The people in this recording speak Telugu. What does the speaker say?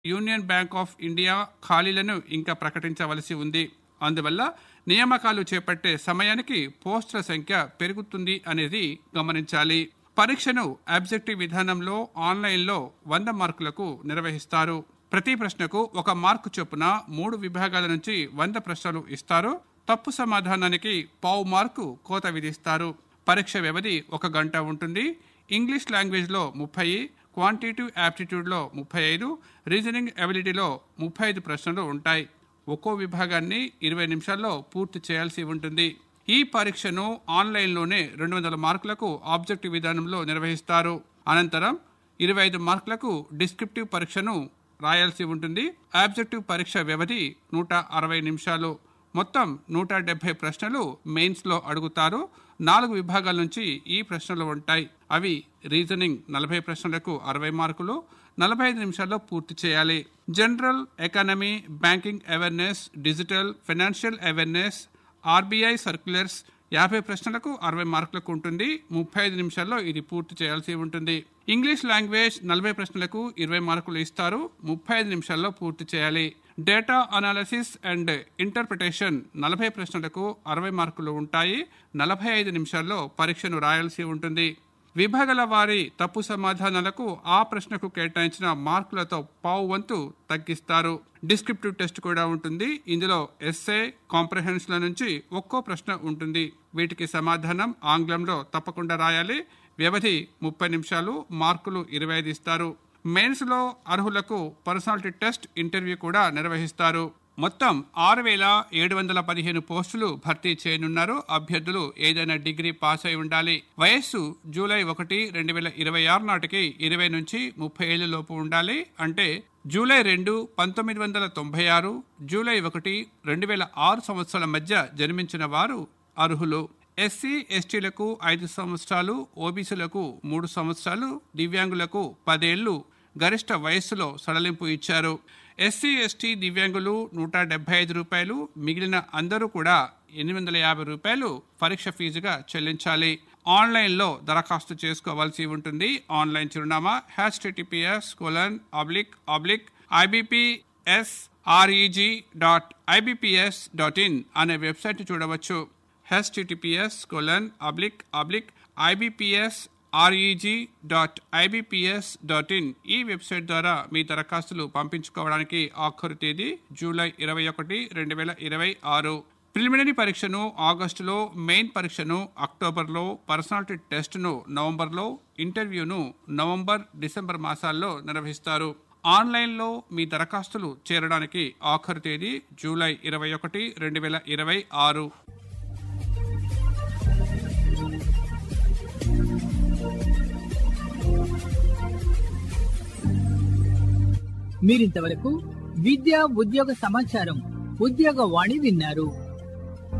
యూనియన్ బ్యాంక్ ఆఫ్ ఇండియా ఖాళీలను ఇంకా ప్రకటించవలసి ఉంది అందువల్ల నియామకాలు చేపట్టే సమయానికి పోస్టుల సంఖ్య పెరుగుతుంది అనేది గమనించాలి పరీక్షను అబ్జెక్టివ్ విధానంలో ఆన్లైన్లో వంద మార్కులకు నిర్వహిస్తారు ప్రతి ప్రశ్నకు ఒక మార్కు చొప్పున మూడు విభాగాల నుంచి వంద ప్రశ్నలు ఇస్తారు తప్పు సమాధానానికి పావు మార్కు కోత విధిస్తారు పరీక్ష వ్యవధి ఒక గంట ఉంటుంది ఇంగ్లీష్ లాంగ్వేజ్లో ముప్పై క్వాంటిటివ్ యాప్టిట్యూడ్లో ముప్పై ఐదు రీజనింగ్ ఎబిలిటీలో ముప్పై ఐదు ప్రశ్నలు ఉంటాయి ఒక్కో విభాగాన్ని ఇరవై నిమిషాల్లో పూర్తి చేయాల్సి ఉంటుంది ఈ పరీక్షను ఆన్లైన్లోనే రెండు వందల మార్కులకు ఆబ్జెక్టివ్ విధానంలో నిర్వహిస్తారు అనంతరం ఇరవై ఐదు మార్కులకు డిస్క్రిప్టివ్ పరీక్షను రాయాల్సి ఉంటుంది ఆబ్జెక్టివ్ పరీక్ష వ్యవధి నూట అరవై నిమిషాలు మొత్తం నూట డెబ్బై ప్రశ్నలు మెయిన్స్లో అడుగుతారు నాలుగు విభాగాల నుంచి ఈ ప్రశ్నలు ఉంటాయి అవి రీజనింగ్ నలభై ప్రశ్నలకు అరవై మార్కులు నలభై ఐదు నిమిషాల్లో పూర్తి చేయాలి general economy banking awareness digital financial awareness RBI circulars యాభై ప్రశ్నలకు అరవై మార్కులకు ఉంటుంది ముప్పై ఐదు నిమిషాల్లో ఇది పూర్తి చేయాల్సి ఉంటుంది ఇంగ్లీష్ లాంగ్వేజ్ నలభై ప్రశ్నలకు ఇరవై మార్కులు ఇస్తారు ముప్పై ఐదు నిమిషాల్లో పూర్తి చేయాలి డేటా అనాలిసిస్ అండ్ ఇంటర్ప్రిటేషన్ నలభై ప్రశ్నలకు అరవై మార్కులు ఉంటాయి నలభై ఐదు నిమిషాల్లో పరీక్షను రాయాల్సి ఉంటుంది విభాగాల వారి తప్పు సమాధానాలకు ఆ ప్రశ్నకు కేటాయించిన మార్కులతో పావు వంతు తగ్గిస్తారు డిస్క్రిప్టివ్ టెస్ట్ కూడా ఉంటుంది ఇందులో ఎస్ఏ కాంప్రహెన్స్ల నుంచి ఒక్కో ప్రశ్న ఉంటుంది వీటికి సమాధానం ఆంగ్లంలో తప్పకుండా రాయాలి వ్యవధి ముప్పై నిమిషాలు మార్కులు ఇరవై ఐదు ఇస్తారు మెయిన్స్ లో అర్హులకు పర్సనాలిటీ టెస్ట్ ఇంటర్వ్యూ కూడా నిర్వహిస్తారు మొత్తం ఆరు వేల ఏడు వందల పదిహేను పోస్టులు భర్తీ చేయనున్నారు అభ్యర్థులు ఏదైనా డిగ్రీ పాస్ అయి ఉండాలి వయస్సు జూలై ఒకటి రెండు వేల ఇరవై ఆరు నాటికి ఇరవై నుంచి ముప్పై ఏళ్ళ లోపు ఉండాలి అంటే జూలై రెండు పంతొమ్మిది వందల తొంభై ఆరు జూలై ఒకటి రెండు వేల ఆరు సంవత్సరాల మధ్య జన్మించిన వారు అర్హులు ఎస్సీ ఎస్టీలకు ఐదు సంవత్సరాలు ఓబీసీలకు మూడు సంవత్సరాలు దివ్యాంగులకు పదేళ్లు గరిష్ట వయస్సులో సడలింపు ఇచ్చారు ఎస్సీ ఎస్టీ దివ్యాంగులు నూట డెబ్బై ఐదు రూపాయలు మిగిలిన అందరూ కూడా ఎనిమిది వందల యాభై రూపాయలు పరీక్ష ఫీజుగా చెల్లించాలి ఆన్లైన్లో దరఖాస్తు చేసుకోవాల్సి ఉంటుంది ఆన్లైన్ చిరునామా HTTPS colon oblique oblique IBPS REG dot IBPS dot in అనే వెబ్సైట్ చూడవచ్చు https colon oblique oblique ibps REG dot IBPS dot in ఈ వెబ్సైట్ ద్వారా మీ దరఖాస్తులు పంపించుకోవడానికి ఆఖరు తేదీ జూలై ఇరవై ఒకటి రెండు వేల ఇరవై ఆరు ప్రిలిమినరీ పరీక్షను ఆగస్టులో మెయిన్ పరీక్షను అక్టోబర్లో పర్సనాలిటీ టెస్ట్ను నవంబర్లో ఇంటర్వ్యూను నవంబర్ డిసెంబర్ మాసాల్లో నిర్వహిస్తారు ఆన్లైన్లో మీ దరఖాస్తులు చేరడానికి ఆఖరు తేదీ జూలై ఇరవై ఒకటి రెండు వేల ఇరవై ఆరు మీరింతవరకు విద్యా ఉద్యోగ సమాచారం ఉద్యోగ వాణి విన్నారు